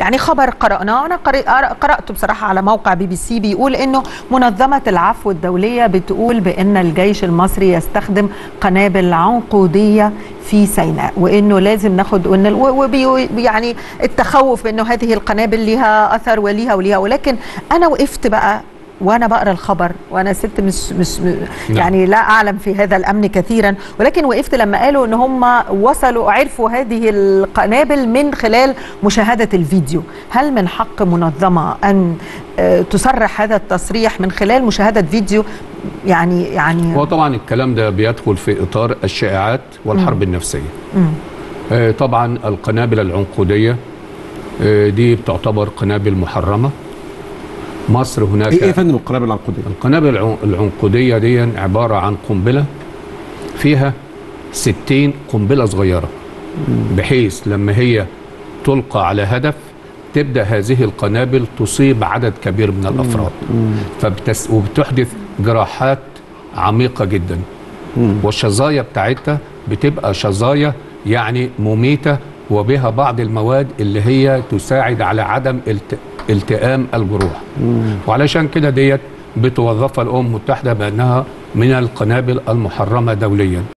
يعني خبر قرأناه أنا قرأ- قرأته بصراحة على موقع بي بي سي بيقول إنه منظمة العفو الدولية بتقول بأن الجيش المصري يستخدم قنابل عنقودية في سيناء وإنه لازم ناخد وإن ال- و- وبي يعني التخوف بأنه هذه القنابل لها أثر وليها وليها ولكن أنا وقفت بقى وانا بقرا الخبر وانا ست مش مش م- يعني لا اعلم في هذا الامن كثيرا ولكن وقفت لما قالوا ان هم وصلوا عرفوا هذه القنابل من خلال مشاهده الفيديو هل من حق منظمه ان آه، تصرح هذا التصريح من خلال مشاهده فيديو يعني يعني هو طبعا الكلام ده بيدخل في اطار الشائعات والحرب النفسيه مم. آه، طبعا القنابل العنقوديه آه، دي بتعتبر قنابل محرمه مصر هناك ايه ايه يا فندم القنابل العنقوديه؟ القنابل العن- العنقوديه دي عباره عن قنبله فيها 60 قنبله صغيره بحيث لما هي تلقى على هدف تبدا هذه القنابل تصيب عدد كبير من الافراد فبتس وبتحدث جراحات عميقه جدا والشظايا بتاعتها بتبقى شظايا يعني مميته وبها بعض المواد اللي هي تساعد على عدم الت... التئام الجروح وعلشان كده ديت بتوظفها الامم المتحده بانها من القنابل المحرمه دوليا